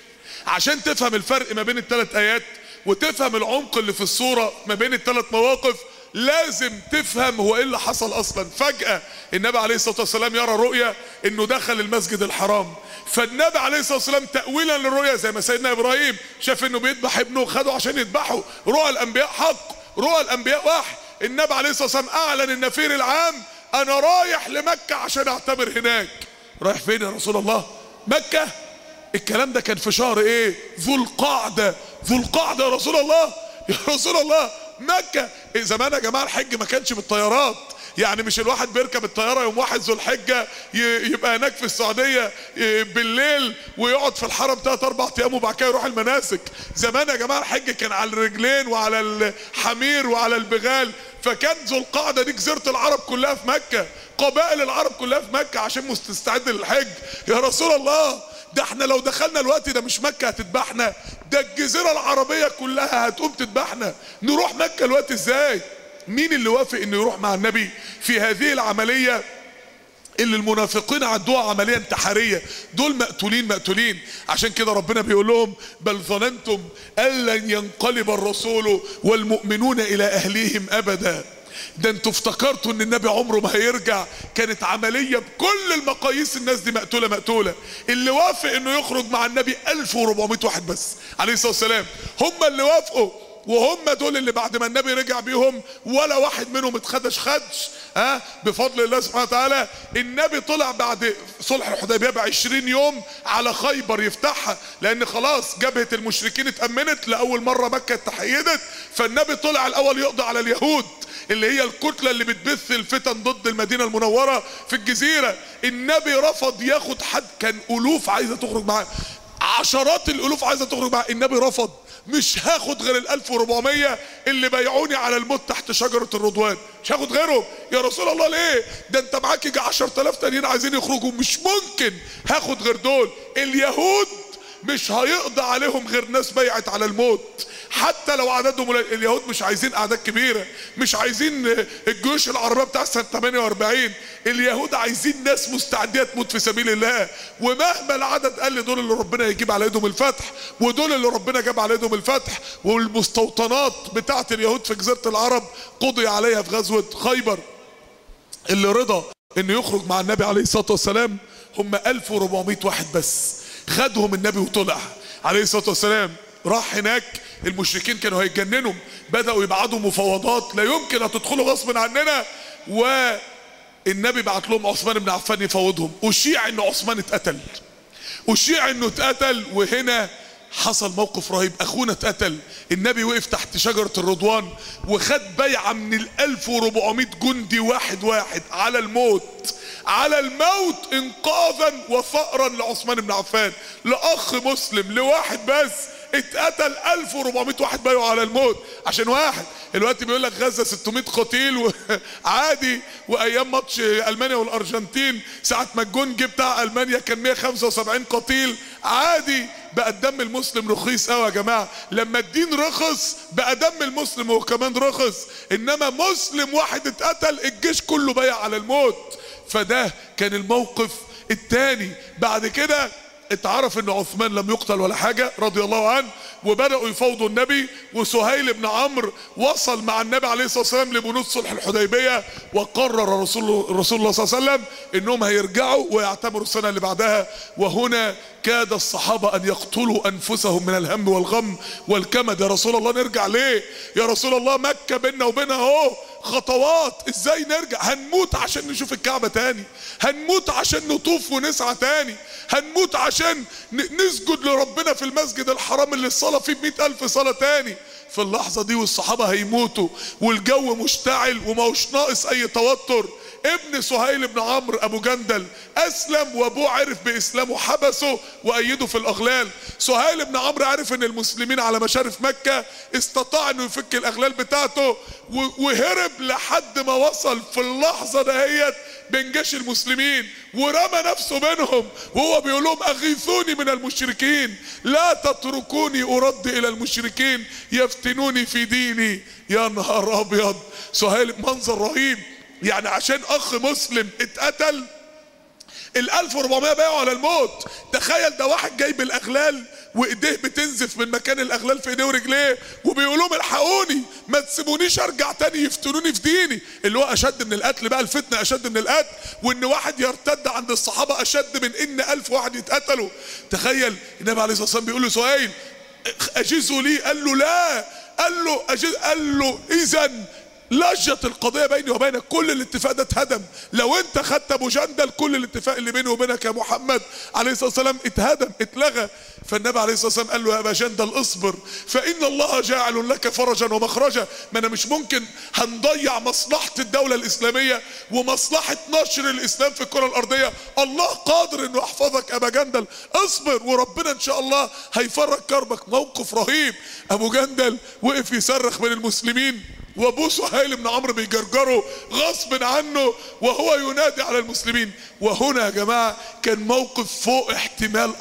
عشان تفهم الفرق ما بين الثلاث آيات وتفهم العمق اللي في الصورة ما بين الثلاث مواقف لازم تفهم هو ايه اللي حصل اصلا فجأة النبي عليه الصلاة والسلام يرى رؤية انه دخل المسجد الحرام فالنبي عليه الصلاة والسلام تأويلا للرؤية زي ما سيدنا ابراهيم شاف انه بيذبح ابنه خده عشان يذبحه رؤى الانبياء حق رؤى الانبياء وحي النبي عليه الصلاة والسلام اعلن النفير العام انا رايح لمكة عشان اعتمر هناك رايح فين يا رسول الله مكة الكلام ده كان في شهر ايه ذو القعدة ذو القعدة يا رسول الله يا رسول الله مكة إيه زمان يا جماعة الحج ما كانش بالطيارات يعني مش الواحد بيركب الطيارة يوم واحد ذو الحجة يبقى هناك في السعودية بالليل ويقعد في الحرم ثلاث أربع أيام وبعد كده يروح المناسك زمان يا جماعة الحج كان على الرجلين وعلى الحمير وعلى البغال فكان ذو القعدة دي جزيرة العرب كلها في مكة قبائل العرب كلها في مكة عشان مستعد للحج يا رسول الله ده احنا لو دخلنا الوقت ده مش مكة هتذبحنا ده الجزيرة العربية كلها هتقوم تذبحنا نروح مكة الوقت ازاي مين اللي وافق انه يروح مع النبي في هذه العملية اللي المنافقين عدوها عملية انتحارية دول مقتولين مقتولين عشان كده ربنا بيقول لهم بل ظننتم أن لن ينقلب الرسول والمؤمنون إلى أهليهم أبدا ده انتوا افتكرتوا ان النبي عمره ما هيرجع كانت عملية بكل المقاييس الناس دي مقتولة مقتولة اللي وافق انه يخرج مع النبي 1400 واحد بس عليه الصلاة والسلام هم اللي وافقوا وهم دول اللي بعد ما النبي رجع بيهم ولا واحد منهم اتخدش خدش ها بفضل الله سبحانه وتعالى النبي طلع بعد صلح الحديبيه ب 20 يوم على خيبر يفتحها لان خلاص جبهه المشركين اتامنت لاول مره مكه اتحيدت فالنبي طلع الاول يقضي على اليهود اللي هي الكتلة اللي بتبث الفتن ضد المدينة المنورة في الجزيرة النبي رفض ياخد حد كان ألوف عايزة تخرج معاه عشرات الألوف عايزة تخرج معاه النبي رفض مش هاخد غير ال 1400 اللي بايعوني على الموت تحت شجرة الرضوان مش هاخد غيرهم يا رسول الله ليه ده انت معاك يجي 10000 تانيين عايزين يخرجوا مش ممكن هاخد غير دول اليهود مش هيقضى عليهم غير ناس بيعت على الموت حتى لو عددهم اليهود مش عايزين اعداد كبيره مش عايزين الجيوش العربيه بتاع سنه 48 اليهود عايزين ناس مستعديه تموت في سبيل الله ومهما العدد قل دول اللي ربنا يجيب على ايدهم الفتح ودول اللي ربنا جاب على ايدهم الفتح والمستوطنات بتاعه اليهود في جزيره العرب قضي عليها في غزوه خيبر اللي رضى انه يخرج مع النبي عليه الصلاه والسلام هم 1400 واحد بس خدهم النبي وطلع عليه الصلاه والسلام راح هناك المشركين كانوا هيتجننوا بدأوا يبعتوا مفاوضات لا يمكن هتدخلوا غصب عننا والنبي بعت لهم عثمان بن عفان يفاوضهم أشيع ان عثمان اتقتل أشيع انه اتقتل وهنا حصل موقف رهيب اخونا اتقتل النبي وقف تحت شجرة الرضوان وخد بيعة من ال 1400 جندي واحد واحد على الموت على الموت انقاذا وثأرا لعثمان بن عفان لاخ مسلم لواحد بس اتقتل 1400 واحد بايعوا على الموت عشان واحد الوقت بيقول لك غزه 600 قتيل وعادي وايام ماتش المانيا والارجنتين ساعه ما الجون جه بتاع المانيا كان 175 قتيل عادي بقى الدم المسلم رخيص قوي يا جماعه لما الدين رخص بقى دم المسلم هو كمان رخص انما مسلم واحد اتقتل الجيش كله بايع على الموت فده كان الموقف الثاني بعد كده اتعرف ان عثمان لم يقتل ولا حاجة رضي الله عنه وبدأوا يفاوضوا النبي وسهيل بن عمرو وصل مع النبي عليه الصلاة والسلام لبنود صلح الحديبية وقرر رسول, رسول الله صلى الله عليه وسلم انهم هيرجعوا ويعتبروا السنة اللي بعدها وهنا كاد الصحابة ان يقتلوا انفسهم من الهم والغم والكمد يا رسول الله نرجع ليه يا رسول الله مكة بيننا وبينها اهو خطوات ازاي نرجع هنموت عشان نشوف الكعبة تاني هنموت عشان نطوف ونسعى تاني هنموت عشان نسجد لربنا في المسجد الحرام اللي الصلاة فيه بمئة ألف صلاة تاني في اللحظة دي والصحابة هيموتوا والجو مشتعل وماهوش ناقص أي توتر ابن سهيل بن عمرو ابو جندل اسلم وابوه عرف باسلامه حبسه وايده في الاغلال سهيل بن عمرو عرف ان المسلمين على مشارف مكة استطاع انه يفك الاغلال بتاعته وهرب لحد ما وصل في اللحظة دهيت بين جيش المسلمين ورمى نفسه بينهم وهو بيقول لهم اغيثوني من المشركين لا تتركوني ارد الى المشركين يفتنوني في ديني يا نهار ابيض سهيل منظر رهيب يعني عشان اخ مسلم اتقتل ال 1400 بايعوا على الموت تخيل ده واحد جايب الاغلال وايديه بتنزف من مكان الاغلال في ايديه ورجليه وبيقول لهم الحقوني ما تسيبونيش ارجع تاني يفتنوني في ديني اللي هو اشد من القتل بقى الفتنه اشد من القتل وان واحد يرتد عند الصحابه اشد من ان الف واحد يتقتلوا تخيل النبي عليه الصلاه والسلام بيقول له سهيل اجزوا لي قال له لا قال له أجز قال له اذا لجت القضية بيني وبينك كل الاتفاق ده اتهدم لو انت خدت ابو جندل كل الاتفاق اللي بيني وبينك يا محمد عليه الصلاة والسلام اتهدم اتلغى فالنبي عليه الصلاة والسلام قال له يا ابا جندل اصبر فان الله جاعل لك فرجا ومخرجا ما انا مش ممكن هنضيع مصلحة الدولة الاسلامية ومصلحة نشر الاسلام في الكرة الارضية الله قادر انه يحفظك ابا جندل اصبر وربنا ان شاء الله هيفرج كربك موقف رهيب ابو جندل وقف يصرخ من المسلمين وابوه سهيل بن عمرو بيجرجره غصب عنه وهو ينادي على المسلمين وهنا يا جماعه كان موقف فوق احتمال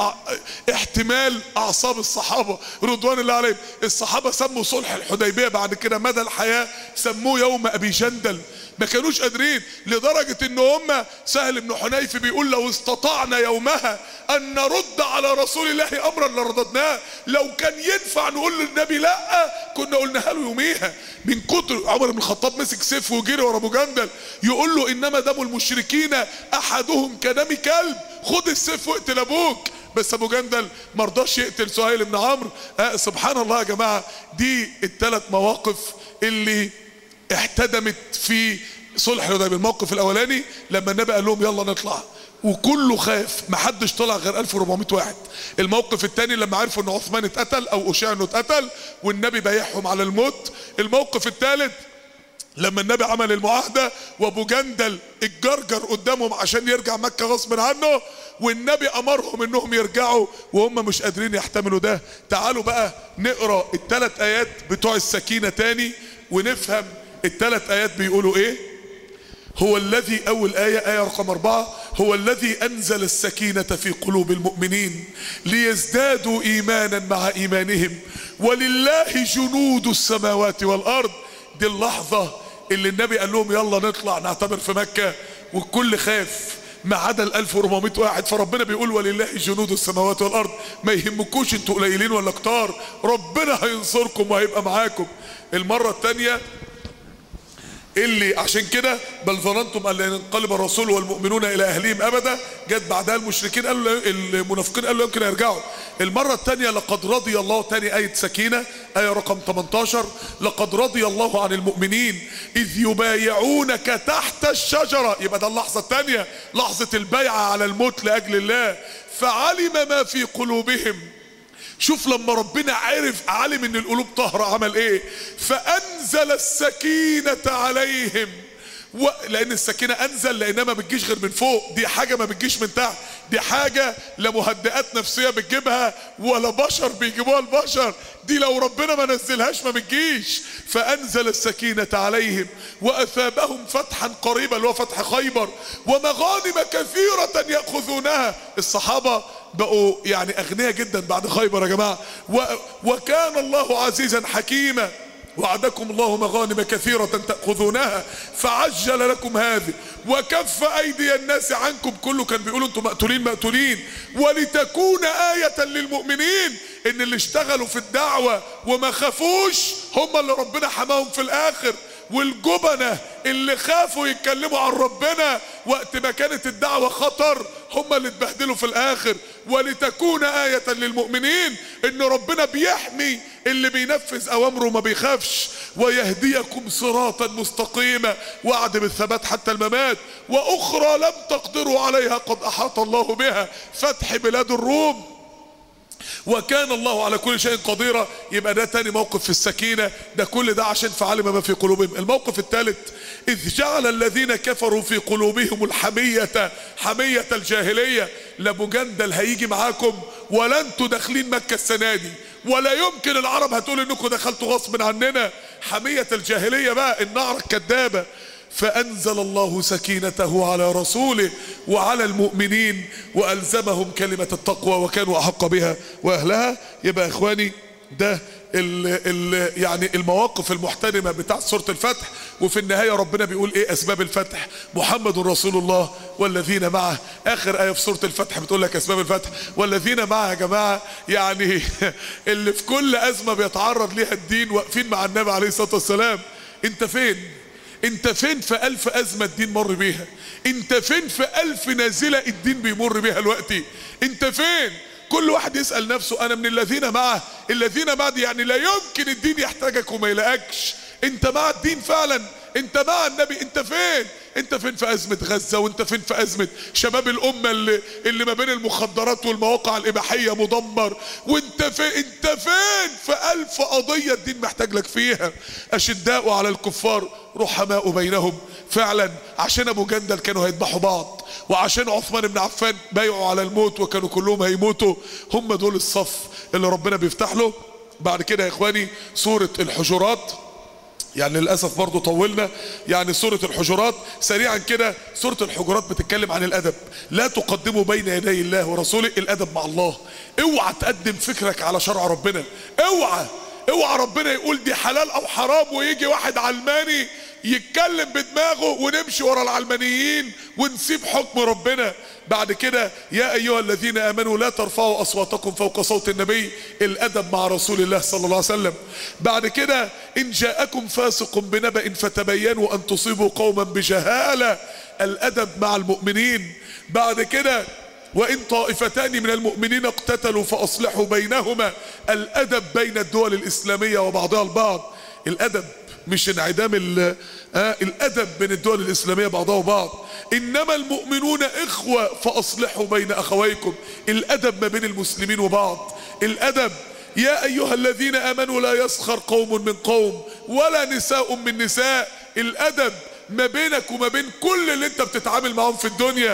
احتمال اعصاب الصحابه رضوان الله عليهم الصحابه سموا صلح الحديبيه بعد كده مدى الحياه سموه يوم ابي جندل ما كانوش قادرين لدرجة ان هم سهل بن حنيف بيقول لو استطعنا يومها ان نرد على رسول الله امرا لرددناه لو كان ينفع نقول للنبي لا كنا قلناها له يوميها من كتر عمر بن الخطاب مسك سيف وجري ورا ابو جندل يقول له انما دم المشركين احدهم كدم كلب خد السيف واقتل ابوك بس ابو جندل ما رضاش يقتل سهيل بن عمرو آه سبحان الله يا جماعه دي الثلاث مواقف اللي احتدمت في صلح الحديبيه الموقف الاولاني لما النبي قال لهم يلا نطلع وكله خاف ما حدش طلع غير 1400 واحد الموقف الثاني لما عرفوا ان عثمان اتقتل او اشاع انه اتقتل والنبي بايعهم على الموت الموقف الثالث لما النبي عمل المعاهدة وابو جندل اتجرجر قدامهم عشان يرجع مكة غصب عنه والنبي امرهم انهم يرجعوا وهم مش قادرين يحتملوا ده تعالوا بقى نقرا الثلاث ايات بتوع السكينة تاني ونفهم الثلاث ايات بيقولوا ايه هو الذي اول ايه ايه رقم اربعة هو الذي انزل السكينة في قلوب المؤمنين ليزدادوا ايمانا مع ايمانهم ولله جنود السماوات والارض دي اللحظة اللي النبي قال لهم يلا نطلع نعتبر في مكة والكل خاف ما عدا ال 1400 واحد فربنا بيقول ولله جنود السماوات والارض ما يهمكوش انتوا قليلين ولا كتار ربنا هينصركم وهيبقى معاكم المرة الثانية اللي عشان كده بل ظننتم ان لن ينقلب الرسول والمؤمنون الى اهلهم ابدا جت بعدها المشركين قالوا المنافقين قالوا يمكن يرجعوا المره الثانيه لقد رضي الله تاني ايه سكينه ايه رقم 18 لقد رضي الله عن المؤمنين اذ يبايعونك تحت الشجره يبقى ده اللحظه الثانيه لحظه البيعه على الموت لاجل الله فعلم ما في قلوبهم شوف لما ربنا عرف عالم ان القلوب طاهرة عمل ايه فانزل السكينة عليهم و... لان السكينه انزل لانها ما بتجيش غير من فوق دي حاجه ما بتجيش من تحت دي حاجه لا مهدئات نفسيه بتجيبها ولا بشر بيجيبوها البشر دي لو ربنا ما نزلهاش ما بتجيش فانزل السكينه عليهم واثابهم فتحا قريبا اللي هو فتح خيبر ومغانم كثيره ياخذونها الصحابه بقوا يعني اغنياء جدا بعد خيبر يا جماعه و... وكان الله عزيزا حكيما وعدكم الله مغانم كثيرة تأخذونها فعجل لكم هذه وكف أيدي الناس عنكم كله كان بيقولوا انتم مقتولين مقتولين ولتكون آية للمؤمنين ان اللي اشتغلوا في الدعوة وما خافوش هم اللي ربنا حماهم في الآخر والجبنة اللي خافوا يتكلموا عن ربنا وقت ما كانت الدعوة خطر هم اللي اتبهدلوا في الاخر ولتكون آية للمؤمنين ان ربنا بيحمي اللي بينفذ اوامره ما بيخافش ويهديكم صراطا مستقيما وعد بالثبات حتى الممات واخرى لم تقدروا عليها قد احاط الله بها فتح بلاد الروم وكان الله على كل شيء قديرا يبقى ده تاني موقف في السكينة ده كل ده عشان فعلم ما في قلوبهم الموقف الثالث إذ جعل الذين كفروا في قلوبهم الحمية حمية الجاهلية لابو جندل هيجي معاكم ولا انتوا داخلين مكة السنة دي ولا يمكن العرب هتقول انكم دخلتوا غصب عننا حمية الجاهلية بقى النعرة الكذابة فأنزل الله سكينته على رسوله وعلى المؤمنين وألزمهم كلمة التقوى وكانوا أحق بها وأهلها يبقى يا إخواني ده ال ال يعني المواقف المحترمة بتاع سورة الفتح وفي النهاية ربنا بيقول ايه اسباب الفتح محمد رسول الله والذين معه اخر اية في سورة الفتح بتقول لك اسباب الفتح والذين معه يا جماعة يعني اللي في كل ازمة بيتعرض ليها الدين واقفين مع النبي عليه الصلاة والسلام انت فين انت فين في الف ازمة الدين مر بيها انت فين في الف نازلة الدين بيمر بيها دلوقتي انت فين كل واحد يسأل نفسه انا من الذين معه الذين معه دي يعني لا يمكن الدين يحتاجك وما يلاقكش انت مع الدين فعلا انت مع النبي انت فين انت فين في ازمة غزة وانت فين في ازمة شباب الامة اللي, اللي ما بين المخدرات والمواقع الاباحية مدمر وانت فين انت فين في الف قضية الدين محتاج لك فيها اشداء على الكفار رحماء بينهم فعلا عشان ابو جندل كانوا هيذبحوا بعض وعشان عثمان بن عفان بايعوا على الموت وكانوا كلهم هيموتوا هم دول الصف اللي ربنا بيفتح له بعد كده يا اخواني سورة الحجرات يعني للاسف برضه طولنا يعني سوره الحجرات سريعا كده سوره الحجرات بتتكلم عن الادب لا تقدموا بين يدي الله ورسوله الادب مع الله اوعى تقدم فكرك على شرع ربنا اوعى اوعى ربنا يقول دي حلال او حرام ويجي واحد علماني يتكلم بدماغه ونمشي ورا العلمانيين ونسيب حكم ربنا بعد كده يا ايها الذين امنوا لا ترفعوا اصواتكم فوق صوت النبي الادب مع رسول الله صلى الله عليه وسلم بعد كده ان جاءكم فاسق بنبأ فتبينوا ان تصيبوا قوما بجهاله الادب مع المؤمنين بعد كده وإن طائفتان من المؤمنين اقتتلوا فأصلحوا بينهما الأدب بين الدول الإسلامية وبعضها البعض الأدب مش انعدام آه الأدب بين الدول الإسلامية بعضها وبعض إنما المؤمنون إخوة فأصلحوا بين أخويكم الأدب ما بين المسلمين وبعض الأدب يا أيها الذين آمنوا لا يسخر قوم من قوم ولا نساء من نساء الأدب ما بينك وما بين كل اللي انت بتتعامل معهم في الدنيا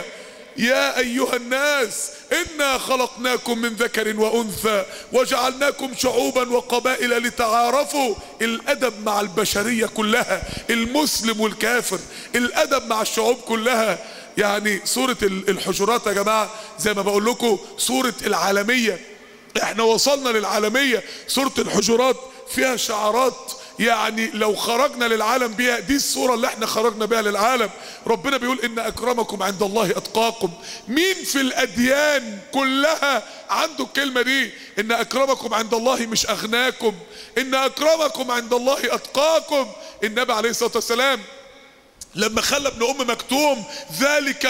يا ايها الناس انا خلقناكم من ذكر وانثى وجعلناكم شعوبا وقبائل لتعارفوا الادب مع البشريه كلها المسلم والكافر الادب مع الشعوب كلها يعني سوره الحجرات يا جماعه زي ما بقول لكم سوره العالميه احنا وصلنا للعالميه سوره الحجرات فيها شعارات يعني لو خرجنا للعالم بيها دي الصورة اللي احنا خرجنا بيها للعالم ربنا بيقول ان اكرمكم عند الله اتقاكم مين في الاديان كلها عنده الكلمة دي ان اكرمكم عند الله مش اغناكم ان اكرمكم عند الله اتقاكم النبي عليه الصلاة والسلام لما خلى ابن ام مكتوم ذلك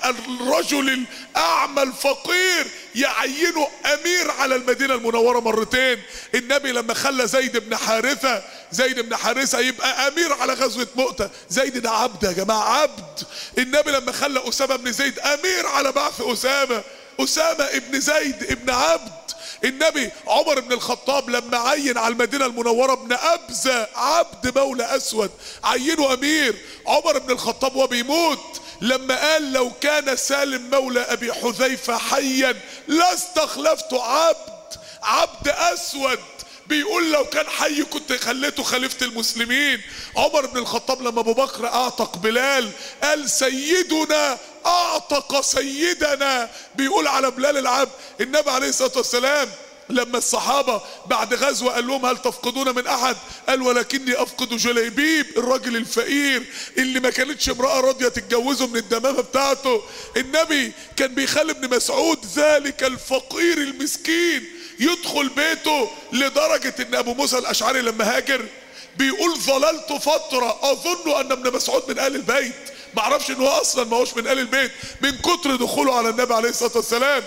الرجل الاعمى الفقير يعينه امير على المدينة المنورة مرتين النبي لما خلى زيد بن حارثة زيد بن حارثة يبقى امير على غزوة مؤتة زيد ده عبد يا جماعة عبد النبي لما خلى اسامة بن زيد امير على بعث اسامة اسامة ابن زيد ابن عبد النبي عمر بن الخطاب لما عين على المدينة المنورة ابن أبزة عبد مولى أسود عينه أمير عمر بن الخطاب وهو بيموت لما قال لو كان سالم مولى أبي حذيفة حيا لاستخلفت عبد عبد أسود بيقول لو كان حي كنت خليته خليفة المسلمين عمر بن الخطاب لما ابو بكر اعتق بلال قال سيدنا اعتق سيدنا بيقول على بلال العبد النبي عليه الصلاة والسلام لما الصحابة بعد غزوة قال لهم هل تفقدون من احد قال ولكني افقد جليبيب الراجل الفقير اللي ما كانتش امرأة راضية تتجوزه من الدمامة بتاعته النبي كان بيخلي ابن مسعود ذلك الفقير المسكين يدخل بيته لدرجة ان ابو موسى الاشعري لما هاجر بيقول ظللت فترة اظن ان ابن مسعود من اهل البيت ما اعرفش ان هو اصلا ما هوش من اهل البيت من كتر دخوله على النبي عليه الصلاة والسلام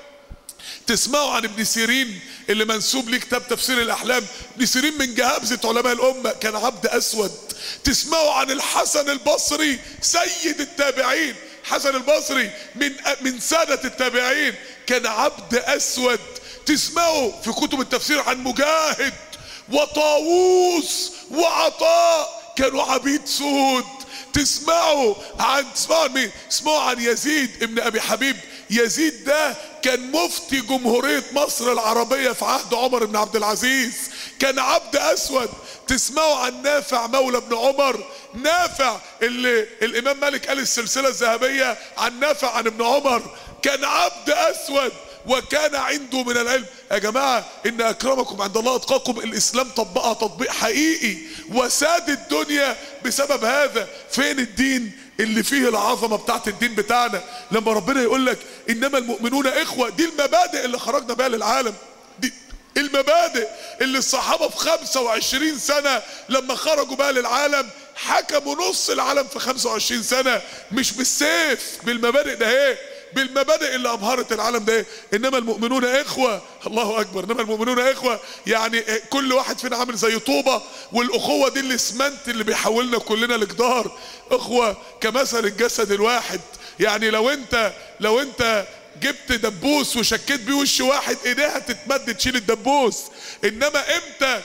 تسمعوا عن ابن سيرين اللي منسوب ليه كتاب تفسير الاحلام ابن سيرين من جهابزة علماء الامة كان عبد اسود تسمعوا عن الحسن البصري سيد التابعين حسن البصري من من سادة التابعين كان عبد اسود تسمعوا في كتب التفسير عن مجاهد وطاووس وعطاء كانوا عبيد سود تسمعوا عن تسمعوا عن مين؟ تسمعوا عن يزيد ابن ابي حبيب يزيد ده كان مفتي جمهورية مصر العربية في عهد عمر بن عبد العزيز كان عبد اسود تسمعوا عن نافع مولى بن عمر نافع اللي الامام مالك قال السلسلة الذهبية عن نافع عن ابن عمر كان عبد اسود وكان عنده من العلم يا جماعة ان اكرمكم عند الله اتقاكم الاسلام طبقها تطبيق حقيقي وساد الدنيا بسبب هذا فين الدين اللي فيه العظمة بتاعت الدين بتاعنا لما ربنا يقول لك انما المؤمنون اخوة دي المبادئ اللي خرجنا بها للعالم دي المبادئ اللي الصحابة في 25 سنة لما خرجوا بها للعالم حكموا نص العالم في 25 سنة مش بالسيف بالمبادئ ده ايه بالمبادئ اللي ابهرت العالم ده انما المؤمنون اخوه الله اكبر انما المؤمنون اخوه يعني كل واحد فينا عامل زي طوبه والاخوه دي الاسمنت اللي بيحولنا كلنا لجدار اخوه كمثل الجسد الواحد يعني لو انت لو انت جبت دبوس وشكيت بيه وش واحد ايديها تتمد تشيل الدبوس انما امتى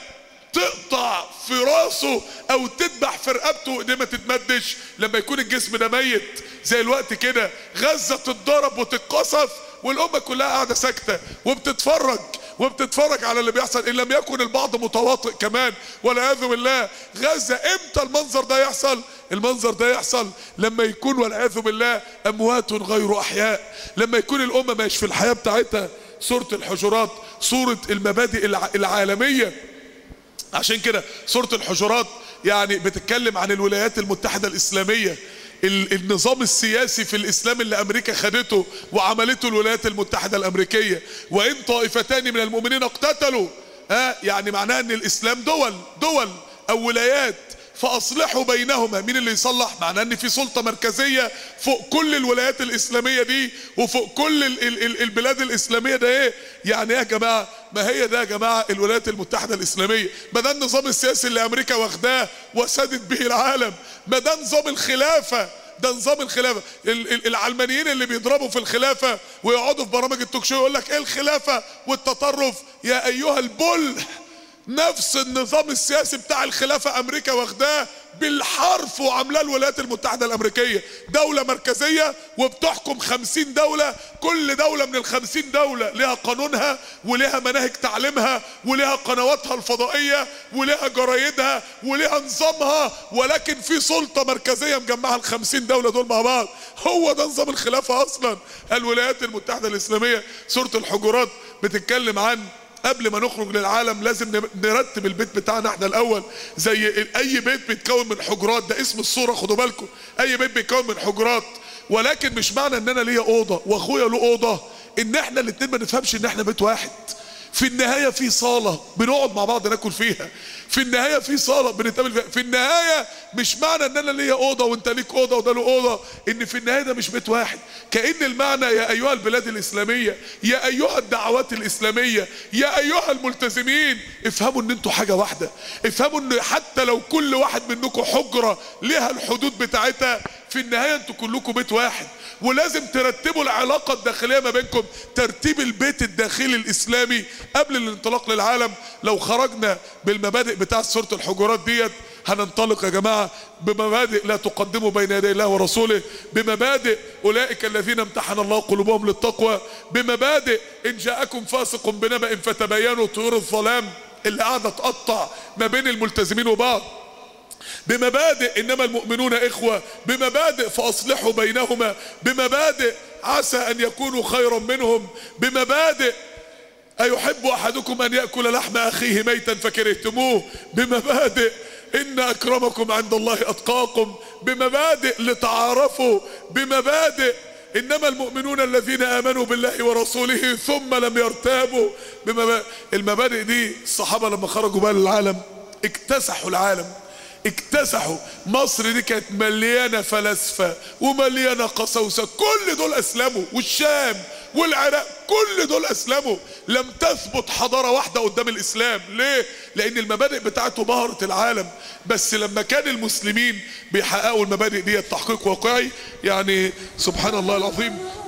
تقطع في راسه او تذبح في رقبته وايديه ما تتمدش لما يكون الجسم ده ميت زي الوقت كده غزه تتضرب وتتقصف والامه كلها قاعده ساكته وبتتفرج وبتتفرج على اللي بيحصل ان لم يكن البعض متواطئ كمان والعياذ بالله غزه امتى المنظر ده يحصل المنظر ده يحصل لما يكون والعياذ بالله اموات غير احياء لما يكون الامه مش في الحياه بتاعتها سوره الحجرات سوره المبادئ العالميه عشان كده سورة الحجرات يعني بتتكلم عن الولايات المتحدة الإسلامية النظام السياسي في الإسلام اللي أمريكا خدته وعملته الولايات المتحدة الأمريكية وإن طائفتان من المؤمنين اقتتلوا ها يعني معناها أن الإسلام دول دول أو ولايات فاصلحوا بينهما مين اللي يصلح معناه ان في سلطه مركزيه فوق كل الولايات الاسلاميه دي وفوق كل ال ال ال البلاد الاسلاميه ده ايه يعني ايه يا جماعه ما هي ده يا جماعه الولايات المتحده الاسلاميه ما ده النظام السياسي اللي امريكا واخداه وسادت به العالم ما ده نظام الخلافه ده نظام الخلافه العلمانيين اللي بيضربوا في الخلافه ويقعدوا في برامج التوك شو يقول لك ايه الخلافه والتطرف يا ايها البل نفس النظام السياسي بتاع الخلافة امريكا واخداه بالحرف وعاملاه الولايات المتحدة الامريكية دولة مركزية وبتحكم خمسين دولة كل دولة من الخمسين دولة لها قانونها ولها مناهج تعليمها ولها قنواتها الفضائية ولها جرايدها ولها نظامها ولكن في سلطة مركزية مجمعة الخمسين دولة دول مع بعض هو ده نظام الخلافة اصلا الولايات المتحدة الاسلامية سورة الحجرات بتتكلم عن قبل ما نخرج للعالم لازم نرتب البيت بتاعنا احنا الاول زي اي بيت بيتكون من حجرات ده اسم الصوره خدوا بالكم اي بيت بيتكون من حجرات ولكن مش معنى ان انا ليا اوضه واخويا له اوضه ان احنا الاتنين ما نفهمش ان احنا بيت واحد في النهايه في صاله بنقعد مع بعض ناكل فيها في النهايه في صاله بنتقابل فيها في النهايه مش معنى ان انا ليا اوضه وانت ليك اوضه وده له اوضه ان في النهايه ده مش بيت واحد كان المعنى يا ايها البلاد الاسلاميه يا ايها الدعوات الاسلاميه يا ايها الملتزمين افهموا ان انتوا حاجه واحده افهموا ان حتى لو كل واحد منكم حجره لها الحدود بتاعتها في النهايه انتوا كلكم بيت واحد ولازم ترتبوا العلاقه الداخليه ما بينكم ترتيب البيت الداخلي الاسلامي قبل الانطلاق للعالم لو خرجنا بالمبادئ بتاع سوره الحجرات ديت هننطلق يا جماعه بمبادئ لا تقدموا بين يدي الله ورسوله بمبادئ اولئك الذين امتحن الله قلوبهم للتقوى بمبادئ ان جاءكم فاسق بنبأ فتبينوا طيور الظلام اللي قاعده تقطع ما بين الملتزمين وبعض بمبادئ انما المؤمنون اخوه بمبادئ فاصلحوا بينهما بمبادئ عسى ان يكونوا خيرا منهم بمبادئ أيحب أحدكم أن يأكل لحم أخيه ميتا فكرهتموه بمبادئ إن أكرمكم عند الله أتقاكم بمبادئ لتعارفوا بمبادئ إنما المؤمنون الذين آمنوا بالله ورسوله ثم لم يرتابوا بمبادئ المبادئ دي الصحابة لما خرجوا بقى للعالم اكتسحوا العالم اكتسحوا مصر دي كانت مليانة فلاسفة ومليانة قساوسة كل دول أسلموا والشام والعراق كل دول أسلموا لم تثبت حضارة واحدة قدام الإسلام ليه؟ لأن المبادئ بتاعته بهرت العالم بس لما كان المسلمين بيحققوا المبادئ دي تحقيق واقعي يعني سبحان الله العظيم